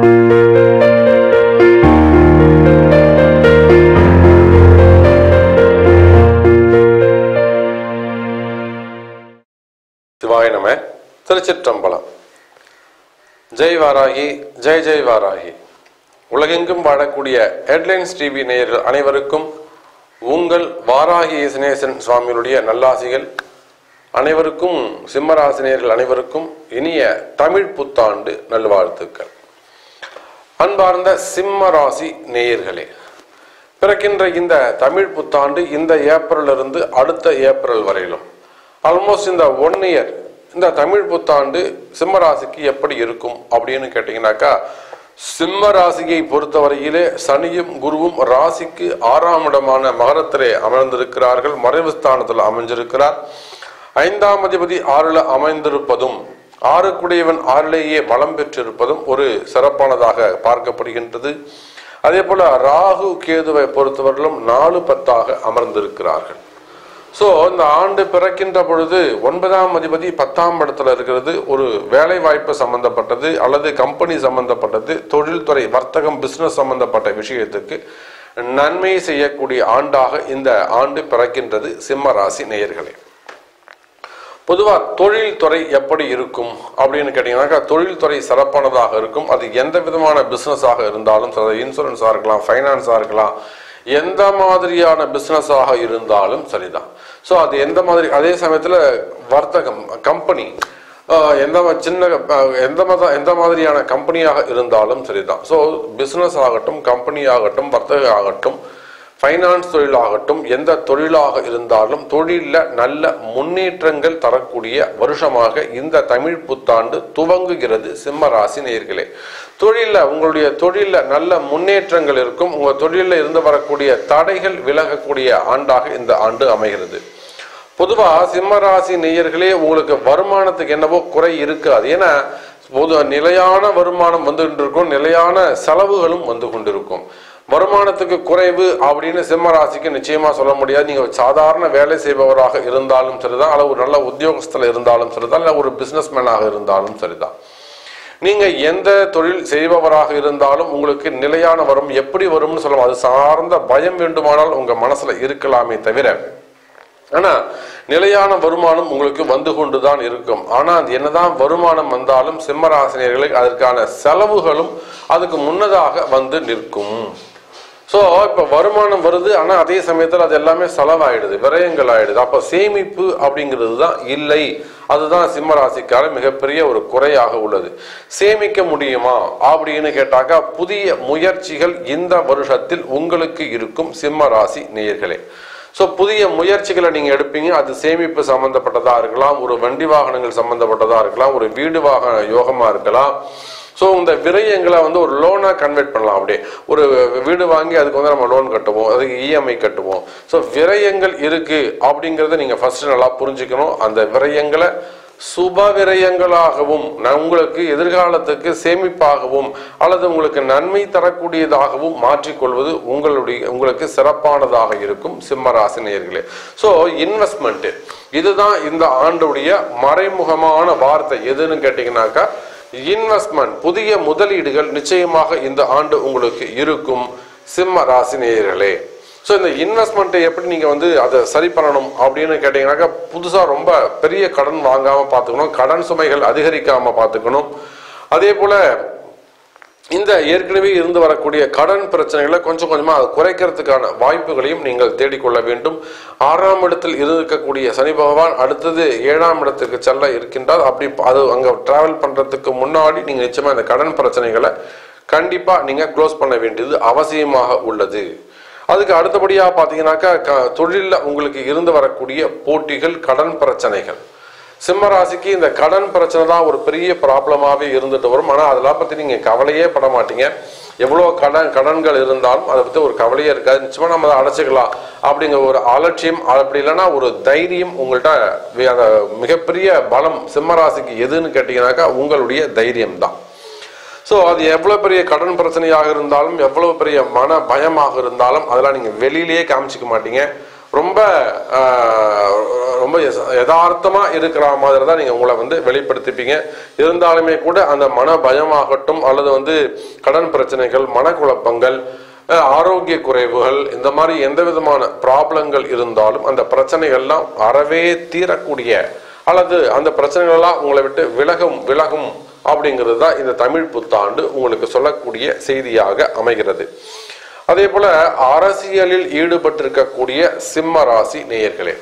சிவாய நம திருச்சிற்றம்பலம் ஜெய் வாராகி ஜெய் ஜெய் வாராகி உலகெங்கும் வாழக்கூடிய ஹெட்லைன்ஸ் டிவி நேயர்கள் அனைவருக்கும் உங்கள் வாராகி இசனேசன் சுவாமிகளுடைய நல்லாசிகள் அனைவருக்கும் சிம்மராசினியர்கள் அனைவருக்கும் இனிய தமிழ் புத்தாண்டு நல்வாழ்த்துக்கள் அன்பார்ந்த சிம்ம ராசி நேயர்களே பிறக்கின்ற இந்த தமிழ் புத்தாண்டு இந்த ஏப்ரல் இருந்து அடுத்த ஏப்ரல் வரையிலும் ஆல்மோஸ்ட் இந்த ஒன் இயர் இந்த தமிழ் புத்தாண்டு சிம்ம ராசிக்கு எப்படி இருக்கும் அப்படின்னு கேட்டீங்கன்னாக்கா சிம்ம ராசியை பொறுத்தவரையிலே சனியும் குருவும் ராசிக்கு ஆறாம் இடமான மகரத்திலே அமர்ந்திருக்கிறார்கள் மறைவு ஸ்தானத்தில் அமைஞ்சிருக்கிறார் ஐந்தாம் அதிபதி ஆறுல அமைந்திருப்பதும் ஆறுக்குடையவன் ஆறிலேயே பலம் பெற்றிருப்பதும் ஒரு சிறப்பானதாக பார்க்கப்படுகின்றது அதே போல ராகு கேதுவை பொறுத்தவரையிலும் நாலு பத்தாக அமர்ந்திருக்கிறார்கள் ஸோ இந்த ஆண்டு பிறக்கின்ற பொழுது ஒன்பதாம் அதிபதி பத்தாம் இடத்துல இருக்கிறது ஒரு வேலை வாய்ப்பு சம்பந்தப்பட்டது அல்லது கம்பெனி சம்பந்தப்பட்டது தொழில்துறை வர்த்தகம் பிசினஸ் சம்பந்தப்பட்ட விஷயத்துக்கு நன்மை செய்யக்கூடிய ஆண்டாக இந்த ஆண்டு பிறக்கின்றது சிம்ம ராசி நேயர்களே பொதுவா தொழில்துறை எப்படி இருக்கும் அப்படின்னு கேட்டீங்கன்னாக்கா தொழில்துறை சிறப்பானதாக இருக்கும் அது எந்த விதமான பிசினஸாக இருந்தாலும் சரி இன்சூரன்ஸாக இருக்கலாம் ஃபைனான்ஸாக இருக்கலாம் எந்த மாதிரியான பிசினஸாக இருந்தாலும் சரிதான் ஸோ அது எந்த மாதிரி அதே சமயத்தில் வர்த்தகம் கம்பெனி எந்த மா- சின்ன அஹ், எந்த மத எந்த மாதிரியான கம்பெனியாக இருந்தாலும் சரிதான் ஸோ பிஸ்னஸ் ஆகட்டும் கம்பெனி ஆகட்டும் வர்த்தக ஆகட்டும் ஃபைனான்ஸ் தொழிலாகட்டும் எந்த தொழிலாக இருந்தாலும் தொழிலில் நல்ல முன்னேற்றங்கள் தரக்கூடிய வருஷமாக இந்த தமிழ் புத்தாண்டு துவங்குகிறது சிம்ம ராசி நேயர்களே தொழிலில் உங்களுடைய தொழிலில் நல்ல முன்னேற்றங்கள் இருக்கும் உங்கள் தொழிலில் இருந்து வரக்கூடிய தடைகள் விலகக்கூடிய ஆண்டாக இந்த ஆண்டு அமைகிறது பொதுவா சிம்ம ராசி நேயர்களே உங்களுக்கு வருமானத்துக்கு என்னவோ குறை இருக்காது ஏன்னா பொது நிலையான வருமானம் வந்து கொண்டிருக்கும் நிலையான செலவுகளும் வந்து கொண்டிருக்கும் வருமானத்துக்கு குறைவு அப்படின்னு சிம்ம ராசிக்கு நிச்சயமா சொல்ல முடியாது நீங்க சாதாரண வேலை செய்பவராக இருந்தாலும் சரிதான் அல்ல ஒரு நல்ல உத்தியோகஸ்தல இருந்தாலும் சரிதான் இல்ல ஒரு பிசினஸ் மேனாக இருந்தாலும் சரிதான் நீங்க எந்த தொழில் செய்பவராக இருந்தாலும் உங்களுக்கு நிலையான வரும் எப்படி வரும்னு சொல்லலாம் அது சார்ந்த பயம் வேண்டுமானால் உங்க மனசுல இருக்கலாமே தவிர ஆனா நிலையான வருமானம் உங்களுக்கு வந்து கொண்டுதான் இருக்கும் ஆனா அது என்னதான் வருமானம் வந்தாலும் சிம்மராசினியர்களுக்கு அதற்கான செலவுகளும் அதுக்கு முன்னதாக வந்து நிற்கும் ஸோ இப்போ வருமானம் வருது ஆனால் அதே சமயத்தில் அது எல்லாமே செலவாயிடுது விரயங்கள் ஆயிடுது அப்போ சேமிப்பு அப்படிங்கிறது தான் இல்லை அதுதான் சிம்ம ராசிக்கார மிகப்பெரிய ஒரு குறையாக உள்ளது சேமிக்க முடியுமா அப்படின்னு கேட்டாக்கா புதிய முயற்சிகள் இந்த வருஷத்தில் உங்களுக்கு இருக்கும் சிம்ம ராசி நேயர்களே ஸோ புதிய முயற்சிகளை நீங்கள் எடுப்பீங்க அது சேமிப்பு சம்மந்தப்பட்டதாக இருக்கலாம் ஒரு வண்டி வாகனங்கள் சம்மந்தப்பட்டதாக இருக்கலாம் ஒரு வீடு வாகன யோகமாக இருக்கலாம் ஸோ இந்த விரயங்களை வந்து ஒரு லோனாக கன்வெர்ட் பண்ணலாம் அப்படியே ஒரு வீடு வாங்கி அதுக்கு வந்து நம்ம லோன் கட்டுவோம் அதுக்கு இஎம்ஐ கட்டுவோம் ஸோ விரயங்கள் இருக்கு அப்படிங்கிறத நீங்கள் ஃபர்ஸ்ட் நல்லா புரிஞ்சுக்கணும் அந்த விரயங்களை சுப விரயங்களாகவும் ந- உங்களுக்கு எதிர்காலத்துக்கு சேமிப்பாகவும் அல்லது உங்களுக்கு நன்மை தரக்கூடியதாகவும் மாற்றிக்கொள்வது உங்களுடைய உங்களுக்கு சிறப்பானதாக இருக்கும் சிம்ம ராசி நேயர்களே ஸோ இன்வெஸ்ட்மெண்ட் இதுதான் இந்த ஆண்டுடைய மறைமுகமான வார்த்தை எதுன்னு கேட்டிங்கனாக்கா இன்வெஸ்ட்மெண்ட் புதிய முதலீடுகள் நிச்சயமாக இந்த ஆண்டு உங்களுக்கு இருக்கும் சிம்ம ராசி நேயர்களே ஸோ இந்த இன்வெஸ்ட்மெண்ட்டை எப்படி நீங்கள் வந்து அதை சரி பண்ணணும் அப்படின்னு கேட்டிங்கனாக்கா புதுசாக ரொம்ப பெரிய கடன் வாங்காமல் பார்த்துக்கணும் கடன் சுமைகள் அதிகரிக்காமல் பார்த்துக்கணும் அதே போல் இந்த ஏற்கனவே இருந்து வரக்கூடிய கடன் பிரச்சனைகளை கொஞ்சம் கொஞ்சமாக அதை குறைக்கிறதுக்கான வாய்ப்புகளையும் நீங்கள் தேடிக்கொள்ள வேண்டும் ஆறாம் இடத்தில் இருக்கக்கூடிய சனி பகவான் அடுத்தது ஏழாம் இடத்துக்கு செல்ல இருக்கின்றார் அப்படி அது அங்கே டிராவல் பண்ணுறதுக்கு முன்னாடி நீங்கள் நிச்சயமாக இந்த கடன் பிரச்சனைகளை கண்டிப்பாக நீங்கள் க்ளோஸ் பண்ண வேண்டியது அவசியமாக உள்ளது அதுக்கு அடுத்தபடியாக பார்த்தீங்கன்னாக்கா க தொழிலில் உங்களுக்கு இருந்து வரக்கூடிய போட்டிகள் கடன் பிரச்சனைகள் சிம்ம ராசிக்கு இந்த கடன் பிரச்சனை தான் ஒரு பெரிய ப்ராப்ளமாகவே இருந்துட்டு வரும் ஆனால் அதெல்லாம் பற்றி நீங்கள் கவலையே பட மாட்டீங்க எவ்வளோ கடன் கடன்கள் இருந்தாலும் அதை பற்றி ஒரு கவலையே இருக்காது நிச்சயமாக நம்ம அதை அடைச்சிக்கலாம் அப்படிங்கிற ஒரு அலட்சியம் அப்படி இல்லைன்னா ஒரு தைரியம் உங்கள்கிட்ட வி- அந்த மிகப்பெரிய பலம் சிம்ம ராசிக்கு எதுன்னு கேட்டிங்கனாக்கா உங்களுடைய தைரியம் தான் ஸோ அது எவ்வளோ பெரிய கடன் பிரச்சனையாக இருந்தாலும் எவ்வளோ பெரிய மன பயமாக இருந்தாலும் அதெல்லாம் நீங்கள் வெளியிலேயே காமிச்சிக்க மாட்டீங்க ரொம்ப ஆஹ், ரொம்ப யச- யதார்த்தமா இருக்கிற மாதிரி தான் நீங்க உங்களை வந்து வெளிப்படுத்திப்பீங்க இருந்தாலுமே கூட அந்த மன பயமாகட்டும் அல்லது வந்து கடன் பிரச்சனைகள் மனக்குழப்பங்கள் அஹ், ஆரோக்கிய குறைவுகள் இந்த மாதிரி எந்த விதமான ப்ராப்ளங்கள் இருந்தாலும் அந்த பிரச்சனைகள்லாம் அறவே தீரக்கூடிய அல்லது அந்த பிரச்சனைகள் எல்லாம் உங்களை விட்டு விலகும் விலகும் அப்படிங்கிறது தான் இந்த தமிழ் புத்தாண்டு உங்களுக்கு சொல்லக்கூடிய செய்தியாக அமைகிறது அதே போல அரசியலில் ஈடுபட்டிருக்கக்கூடிய சிம்ம ராசி நேயர்களே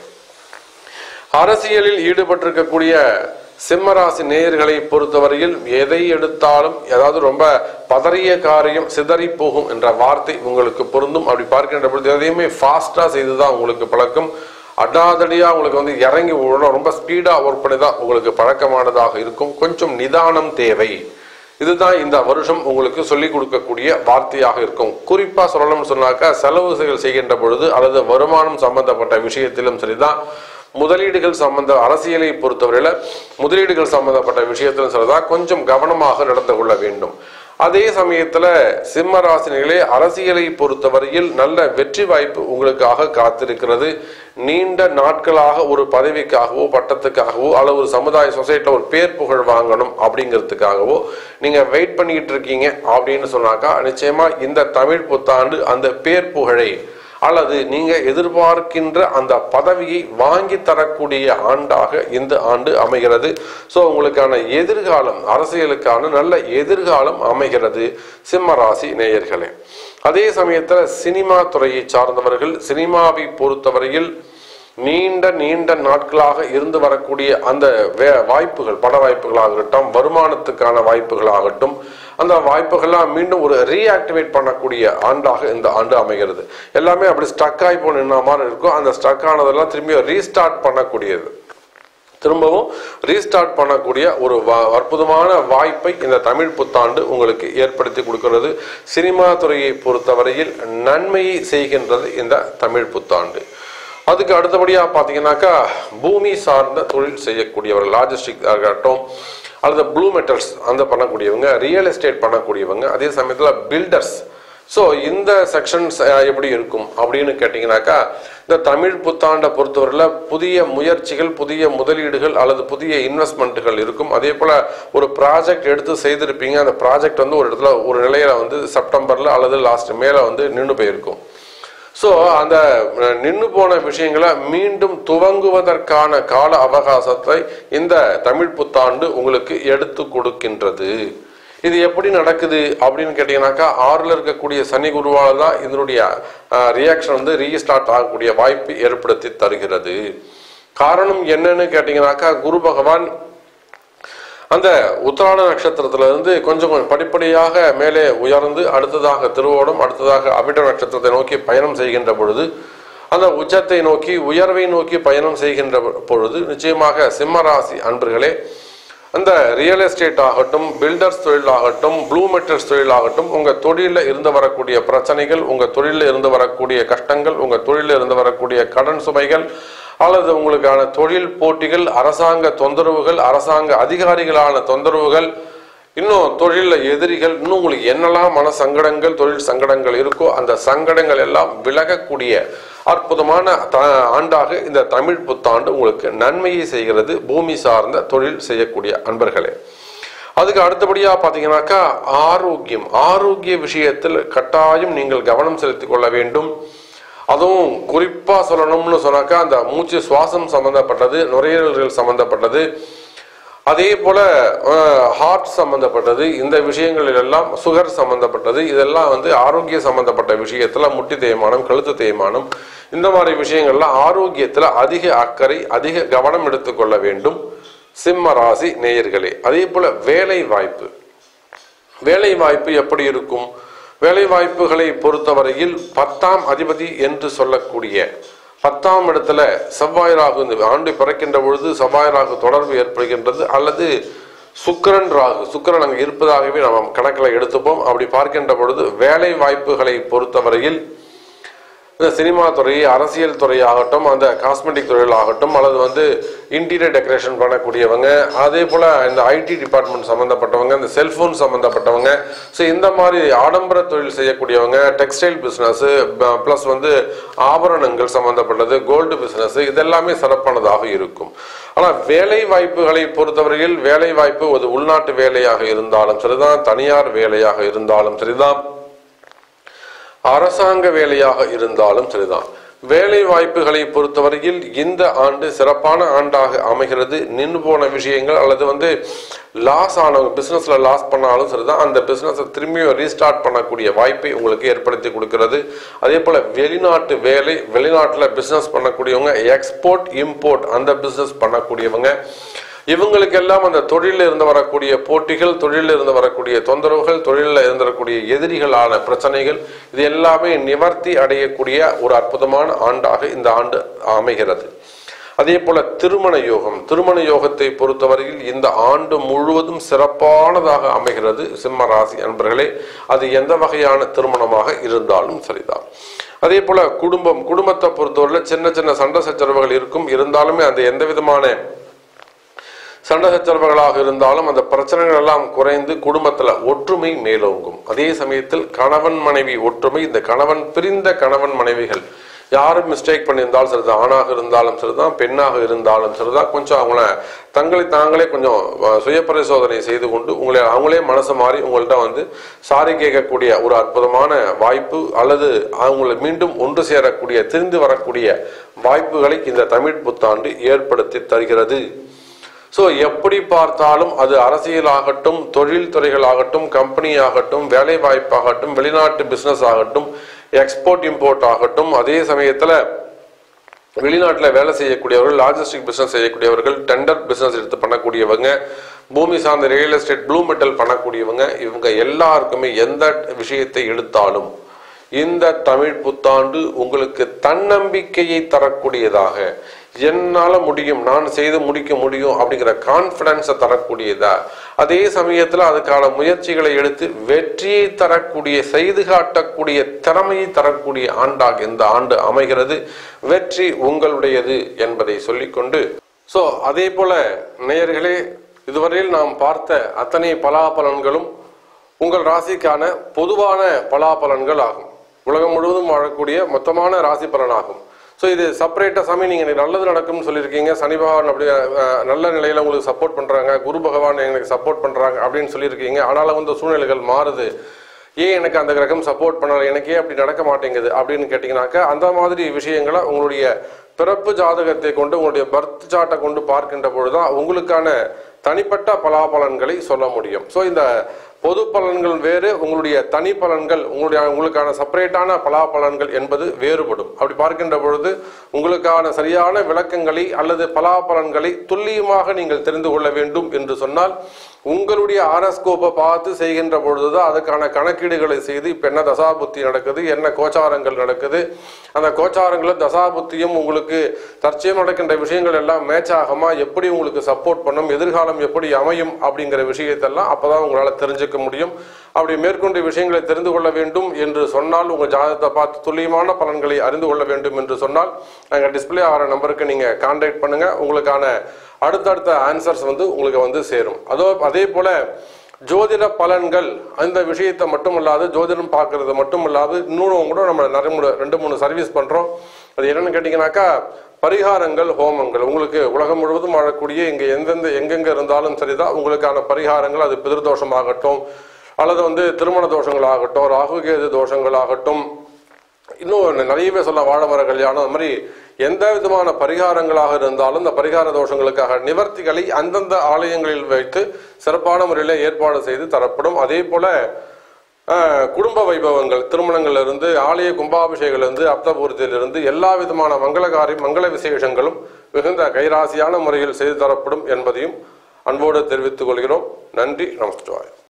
அரசியலில் ஈடுபட்டிருக்கக்கூடிய சிம்மராசி நேயர்களை பொறுத்தவரையில் எதை எடுத்தாலும் ஏதாவது ரொம்ப பதறிய காரியம் சிதறி போகும் என்ற வார்த்தை உங்களுக்கு பொருந்தும் அப்படி பார்க்கின்ற பொழுது எதையுமே ஃபாஸ்டா செய்துதான் உங்களுக்கு பழக்கம் அடாதடியா உங்களுக்கு வந்து இறங்கி விழணும் ரொம்ப ஸ்பீடா ஒர்க் பண்ணி தான் உங்களுக்கு பழக்கமானதாக இருக்கும் கொஞ்சம் நிதானம் தேவை இதுதான் இந்த வருஷம் உங்களுக்கு சொல்லிக் கொடுக்கக்கூடிய வார்த்தையாக இருக்கும் குறிப்பா சொல்லணும்னு சொன்னாக்கா செலவுகள் செய்கின்ற பொழுது அல்லது வருமானம் சம்பந்தப்பட்ட விஷயத்திலும் சரிதான் முதலீடுகள் சம்பந்த அரசியலை பொறுத்தவரையில முதலீடுகள் சம்பந்தப்பட்ட விஷயத்திலும் சரிதான் கொஞ்சம் கவனமாக நடந்து கொள்ள வேண்டும் அதே சமயத்துல சிம்ம ராசினிகளே அரசியலை பொறுத்தவரையில் நல்ல வெற்றி வாய்ப்பு உங்களுக்காக காத்திருக்கிறது நீண்ட நாட்களாக ஒரு பதவிக்காகவோ பட்டத்துக்காகவோ அல்லது ஒரு சமுதாய சொசைட்டில ஒரு பேர் புகழ் வாங்கணும் அப்படிங்கிறதுக்காகவோ நீங்க வெயிட் பண்ணிட்டு இருக்கீங்க அப்படின்னு சொன்னாக்கா நிச்சயமா இந்த தமிழ் புத்தாண்டு அந்த பேர் புகழை அல்லது நீங்க எதிர்பார்க்கின்ற அந்த பதவியை வாங்கி தரக்கூடிய ஆண்டாக இந்த ஆண்டு அமைகிறது ஸோ உங்களுக்கான எதிர்காலம் அரசியலுக்கான நல்ல எதிர்காலம் அமைகிறது சிம்ம ராசி நேயர்களே அதே சமயத்துல சினிமா துறையை சார்ந்தவர்கள் சினிமாவை பொறுத்தவரையில் நீண்ட நீண்ட நாட்களாக இருந்து வரக்கூடிய அந்த வே வாய்ப்புகள் பட வாய்ப்புகளாகட்டும் வருமானத்துக்கான வாய்ப்புகளாகட்டும் அந்த வாய்ப்புகள்லாம் மீண்டும் ஒரு ரீஆக்டிவேட் பண்ணக்கூடிய ஆண்டாக இந்த ஆண்டு அமைகிறது எல்லாமே அப்படி ஸ்டக் ஆகி போன மாதிரி இருக்கும் அந்த ஸ்டக் ஆனதெல்லாம் திரும்பி ரீஸ்டார்ட் பண்ணக்கூடியது திரும்பவும் ரீஸ்டார்ட் பண்ணக்கூடிய ஒரு வ- அற்புதமான வாய்ப்பை இந்த தமிழ் புத்தாண்டு உங்களுக்கு ஏற்படுத்தி கொடுக்கிறது சினிமா துறையை பொறுத்தவரையில் நன்மையை செய்கின்றது இந்த தமிழ் புத்தாண்டு அதுக்கு அடுத்தபடியா பார்த்தீங்கன்னாக்கா பூமி சார்ந்த தொழில் செய்யக்கூடியவர்கள் லாஜிஸ்டிக் ஆகட்டும் அல்லது ப்ளூ மெட்டல்ஸ் அந்த பண்ணக்கூடியவங்க ரியல் எஸ்டேட் பண்ணக்கூடியவங்க அதே சமயத்தில் பில்டர்ஸ் ஸோ இந்த செக்ஷன்ஸ் எப்படி இருக்கும் அப்படின்னு கேட்டிங்கனாக்கா இந்த தமிழ் புத்தாண்டை பொறுத்தவரையில் புதிய முயற்சிகள் புதிய முதலீடுகள் அல்லது புதிய இன்வெஸ்ட்மெண்ட்டுகள் இருக்கும் அதே போல் ஒரு ப்ராஜெக்ட் எடுத்து செய்திருப்பீங்க அந்த ப்ராஜெக்ட் வந்து ஒரு இடத்துல ஒரு நிலையில வந்து செப்டம்பரில் அல்லது லாஸ்ட் மேலே வந்து நின்று போயிருக்கும் ஸோ அந்த நின்று போன விஷயங்களை மீண்டும் துவங்குவதற்கான கால அவகாசத்தை இந்த தமிழ் புத்தாண்டு உங்களுக்கு எடுத்து கொடுக்கின்றது இது எப்படி நடக்குது அப்படின்னு கேட்டீங்கன்னாக்கா ஆறுல இருக்கக்கூடிய சனி குருவால தான் இதனுடைய ரியாக்ஷன் வந்து ரீஸ்டார்ட் ஆகக்கூடிய வாய்ப்பு ஏற்படுத்தி தருகிறது காரணம் என்னன்னு கேட்டீங்கன்னாக்கா குரு பகவான் அந்த உத்திராட நட்சத்திரத்துல இருந்து கொஞ்சம் கொஞ்சம் படிப்படியாக மேலே உயர்ந்து அடுத்ததாக திருவோணம் அடுத்ததாக அவிட்ட நட்சத்திரத்தை நோக்கி பயணம் செய்கின்ற பொழுது அந்த உச்சத்தை நோக்கி உயர்வை நோக்கி பயணம் செய்கின்ற பொழுது நிச்சயமாக சிம்ம ராசி அன்பர்களே அந்த ரியல் எஸ்டேட் ஆகட்டும் பில்டர்ஸ் தொழில் ஆகட்டும் ப்ளூ மெட்டல்ஸ் தொழில் ஆகட்டும் உங்க தொழிலில் இருந்து வரக்கூடிய பிரச்சனைகள் உங்க தொழிலில் இருந்து வரக்கூடிய கஷ்டங்கள் உங்க தொழிலில் இருந்து வரக்கூடிய கடன் சுமைகள் அல்லது உங்களுக்கான தொழில் போட்டிகள் அரசாங்க தொந்தரவுகள் அரசாங்க அதிகாரிகளான தொந்தரவுகள் இன்னும் தொழிலில் எதிரிகள் இன்னும் உங்களுக்கு என்னெல்லாம் மன சங்கடங்கள் தொழில் சங்கடங்கள் இருக்கோ அந்த சங்கடங்கள் எல்லாம் விலகக்கூடிய அற்புதமான த ஆண்டாக இந்த தமிழ் புத்தாண்டு உங்களுக்கு நன்மையை செய்கிறது பூமி சார்ந்த தொழில் செய்யக்கூடிய அன்பர்களே அதுக்கு அடுத்தபடியா பாத்தீங்கன்னாக்கா ஆரோக்கியம் ஆரோக்கிய விஷயத்தில் கட்டாயம் நீங்கள் கவனம் செலுத்திக் கொள்ள வேண்டும் அதுவும் குறிப்பா சொல்லணும்னு சொன்னாக்கா அந்த மூச்சு சுவாசம் சம்பந்தப்பட்டது நுரையீரல்கள் சம்பந்தப்பட்டது அதே போல ஹார்ட் சம்பந்தப்பட்டது இந்த விஷயங்களில் எல்லாம் சுகர் சம்பந்தப்பட்டது இதெல்லாம் வந்து ஆரோக்கிய சம்பந்தப்பட்ட விஷயத்துல முட்டி தேய்மானம் கழுத்து தேய்மானம் இந்த மாதிரி விஷயங்கள்ல ஆரோக்கியத்துல அதிக அக்கறை அதிக கவனம் எடுத்துக்கொள்ள வேண்டும் சிம்ம ராசி நேயர்களே அதே போல வேலை வாய்ப்பு வேலை வாய்ப்பு எப்படி இருக்கும் வேலை வாய்ப்புகளை பொறுத்தவரையில் பத்தாம் அதிபதி என்று சொல்லக்கூடிய பத்தாம் இடத்துல செவ்வாய் ராகு இந்த ஆண்டு பிறக்கின்ற பொழுது செவ்வாய் ராகு தொடர்பு ஏற்படுகின்றது அல்லது சுக்கிரன் ராகு சுக்கிரன் அங்கே இருப்பதாகவே நாம் கணக்கில் எடுத்துப்போம் அப்படி பார்க்கின்ற பொழுது வேலை வாய்ப்புகளை பொறுத்தவரையில் இந்த சினிமா துறை அரசியல் துறை ஆகட்டும் அந்த காஸ்மெட்டிக் துறையில் ஆகட்டும் அல்லது வந்து இன்டீரியர் டெக்கரேஷன் பண்ணக்கூடியவங்க அதே போல் இந்த ஐடி டிபார்ட்மெண்ட் சம்மந்தப்பட்டவங்க இந்த செல்ஃபோன் சம்மந்தப்பட்டவங்க ஸோ இந்த மாதிரி ஆடம்பர தொழில் செய்யக்கூடியவங்க டெக்ஸ்டைல் பிஸ்னஸ் ப்ளஸ் வந்து ஆபரணங்கள் சம்மந்தப்பட்டது கோல்டு பிஸ்னஸ் இதெல்லாமே சிறப்பானதாக இருக்கும் ஆனால் வேலை வாய்ப்புகளை பொறுத்தவரையில் வேலை வாய்ப்பு ஒரு உள்நாட்டு வேலையாக இருந்தாலும் சரிதான் தனியார் வேலையாக இருந்தாலும் சரிதான் அரசாங்க வேலையாக இருந்தாலும் சரிதான் வேலை வாய்ப்புகளை பொறுத்தவரையில் இந்த ஆண்டு சிறப்பான ஆண்டாக அமைகிறது நின்று போன விஷயங்கள் அல்லது வந்து லாஸ் ஆனவங்க பிஸ்னஸ்ல லாஸ் பண்ணாலும் சரிதான் அந்த பிஸ்னஸை திரும்பியும் ரீஸ்டார்ட் பண்ணக்கூடிய வாய்ப்பை உங்களுக்கு ஏற்படுத்தி கொடுக்கிறது அதே போல வெளிநாட்டு வேலை வெளிநாட்டில் பிஸ்னஸ் பண்ணக்கூடியவங்க எக்ஸ்போர்ட் இம்போர்ட் அந்த பிஸ்னஸ் பண்ணக்கூடியவங்க இவங்களுக்கெல்லாம் அந்த தொழிலில் இருந்து வரக்கூடிய போட்டிகள் தொழிலில் இருந்து வரக்கூடிய தொந்தரவுகள் தொழிலில் இருந்து வரக்கூடிய எதிரிகளான பிரச்சனைகள் இது எல்லாமே நிவர்த்தி அடையக்கூடிய ஒரு அற்புதமான ஆண்டாக இந்த ஆண்டு அமைகிறது அதே போல திருமண யோகம் திருமண யோகத்தை பொறுத்தவரையில் இந்த ஆண்டு முழுவதும் சிறப்பானதாக அமைகிறது சிம்ம ராசி அன்பர்களே அது எந்த வகையான திருமணமாக இருந்தாலும் சரிதான் அதே போல குடும்பம் குடும்பத்தை பொறுத்தவரையில் சின்ன சின்ன சண்டை சச்சரவுகள் இருக்கும் இருந்தாலுமே அந்த எந்த விதமான சண்டை சச்சரவுகளாக இருந்தாலும் அந்த பிரச்சனைகள் எல்லாம் குறைந்து குடும்பத்துல ஒற்றுமை மேலோங்கும் அதே சமயத்தில் கணவன் மனைவி ஒற்றுமை இந்த கணவன் பிரிந்த கணவன் மனைவிகள் யாரும் மிஸ்டேக் பண்ணியிருந்தாலும் சரிதான் ஆணாக இருந்தாலும் சரிதான் பெண்ணாக இருந்தாலும் சரிதான் கொஞ்சம் அவங்கள தங்களை தாங்களே கொஞ்சம் அஹ், சுய பரிசோதனை செய்து கொண்டு உங்களை அவங்களே மனசு மாறி உங்கள்கிட்ட வந்து சாரி கேட்கக்கூடிய ஒரு அற்புதமான வாய்ப்பு அல்லது அவங்களை மீண்டும் ஒன்று சேரக்கூடிய திரிந்து வரக்கூடிய வாய்ப்புகளை இந்த தமிழ் புத்தாண்டு ஏற்படுத்தி தருகிறது ஸோ எப்படி பார்த்தாலும் அது அரசியலாகட்டும் தொழில் துறைகளாகட்டும் கம்பெனி ஆகட்டும் வேலை வாய்ப்பாகட்டும் வெளிநாட்டு பிசினஸ் ஆகட்டும் எக்ஸ்போர்ட் இம்போர்ட் ஆகட்டும் அதே சமயத்தில் வெளிநாட்டில் வேலை செய்யக்கூடியவர்கள் லாஜிஸ்டிக் பிசினஸ் செய்யக்கூடியவர்கள் டெண்டர் பிசினஸ் எடுத்து பண்ணக்கூடியவங்க பூமி சார்ந்த ரியல் எஸ்டேட் ப்ளூ மெட்டல் பண்ணக்கூடியவங்க இவங்க எல்லாருக்குமே எந்த விஷயத்தை எடுத்தாலும் இந்த தமிழ் புத்தாண்டு உங்களுக்கு தன்னம்பிக்கையை தரக்கூடியதாக என்னால முடியும் நான் செய்து முடிக்க முடியும் அப்படிங்கிற கான்பிடன்ஸை தரக்கூடியதா அதே சமயத்துல அதுக்கான முயற்சிகளை எடுத்து வெற்றியை தரக்கூடிய செய்து காட்டக்கூடிய திறமையை தரக்கூடிய ஆண்டாக இந்த ஆண்டு அமைகிறது வெற்றி உங்களுடையது என்பதை சொல்லிக்கொண்டு சோ அதே போல நேயர்களே இதுவரையில் நாம் பார்த்த அத்தனை பலாபலன்களும் உங்கள் ராசிக்கான பொதுவான பலாபலன்கள் ஆகும் உலகம் முழுவதும் வாழக்கூடிய மொத்தமான ராசி பலனாகும் ஸோ இது செப்பரேட்டாக சாமி நீங்கள் எனக்கு நல்லது நடக்கும்னு சொல்லியிருக்கீங்க சனி பகவான் அப்படி அஹ், நல்ல நிலையில் உங்களுக்கு சப்போர்ட் பண்ணுறாங்க குரு பகவான் எனக்கு சப்போர்ட் பண்ணுறாங்க அப்படின்னு சொல்லியிருக்கீங்க ஆனாலும் வந்து சூழ்நிலைகள் மாறுது ஏன் எனக்கு அந்த கிரகம் சப்போர்ட் பண்ணல எனக்கே அப்படி நடக்க மாட்டேங்குது அப்படின்னு கேட்டிங்கனாக்கா அந்த மாதிரி விஷயங்களை உங்களுடைய பிறப்பு ஜாதகத்தை கொண்டு உங்களுடைய பர்த் சார்ட்டை கொண்டு பார்க்கின்ற பொழுதுதான் உங்களுக்கான தனிப்பட்ட பலாபலன்களை சொல்ல முடியும் ஸோ இந்த பொது பலன்கள் வேறு உங்களுடைய தனி பலன்கள் உங்களுடைய உங்களுக்கான செப்பரேட்டான பலாபலன்கள் என்பது வேறுபடும் அப்படி பார்க்கின்ற பொழுது உங்களுக்கான சரியான விளக்கங்களை அல்லது பலாபலன்களை துல்லியமாக நீங்கள் தெரிந்து கொள்ள வேண்டும் என்று சொன்னால் உங்களுடைய ஆரஸ்கோப்பை பார்த்து செய்கின்ற பொழுதுதான் அதுக்கான கணக்கீடுகளை செய்து இப்போ என்ன தசாபுத்தி நடக்குது என்ன கோச்சாரங்கள் நடக்குது அந்த கோச்சாரங்களும் தசாபுத்தியும் உங்களுக்கு தற்சயம் நடக்கின்ற விஷயங்கள் எல்லாம் மேட்ச் ஆகுமா எப்படி உங்களுக்கு சப்போர்ட் பண்ணும் எதிர்காலம் எப்படி அமையும் அப்படிங்கிற விஷயத்தெல்லாம் அப்பதான் உங்களால் தெரிஞ்சுக்க முடியும் அப்படி மேற்கொண்டு விஷயங்களை தெரிந்து கொள்ள வேண்டும் என்று சொன்னால் உங்கள் ஜாதகத்தை பார்த்து துல்லியமான பலன்களை அறிந்து கொள்ள வேண்டும் என்று சொன்னால் நாங்கள் டிஸ்ப்ளே ஆகிற நம்பருக்கு நீங்கள் கான்டாக்ட் பண்ணுங்க உங்களுக்கான அடுத்தடுத்த ஆன்சர்ஸ் வந்து உங்களுக்கு வந்து சேரும் அதோ அதே போல ஜோதிட பலன்கள் அந்த விஷயத்தை மட்டும் இல்லாது ஜோதிடம் பார்க்கறது மட்டும் இல்லாது இன்னும் கூட நம்ம நிறைய மூணு ரெண்டு மூணு சர்வீஸ் பண்றோம் அது என்னன்னு கேட்டிங்கனாக்கா பரிகாரங்கள் ஹோமங்கள் உங்களுக்கு உலகம் முழுவதும் வாழக்கூடிய இங்க எந்தெந்த எங்கெங்க இருந்தாலும் சரிதான் உங்களுக்கான பரிகாரங்கள் அது பிதிர்தோஷமாகட்டும் அல்லது வந்து திருமண தோஷங்களாகட்டும் ராகுகேது தோஷங்களாகட்டும் இன்னும் நிறையவே சொல்ல வாழமர கல்யாணம் அந்த மாதிரி எந்த விதமான பரிகாரங்களாக இருந்தாலும் இந்த பரிகார தோஷங்களுக்காக நிவர்த்திகளை அந்தந்த ஆலயங்களில் வைத்து சிறப்பான முறையில் ஏற்பாடு செய்து தரப்படும் அதே போல அஹ், குடும்ப வைபவங்கள் திருமணங்கள்ல இருந்து ஆலய கும்பாபிஷேகங்கள்ல இருந்து அப்தபூர்த்தியிலிருந்து எல்லா விதமான மங்களகாரி மங்கள விசேஷங்களும் மிகுந்த கைராசியான முறையில் செய்து தரப்படும் என்பதையும் அன்போடு தெரிவித்துக் கொள்கிறோம் நன்றி நமஸ்காரம்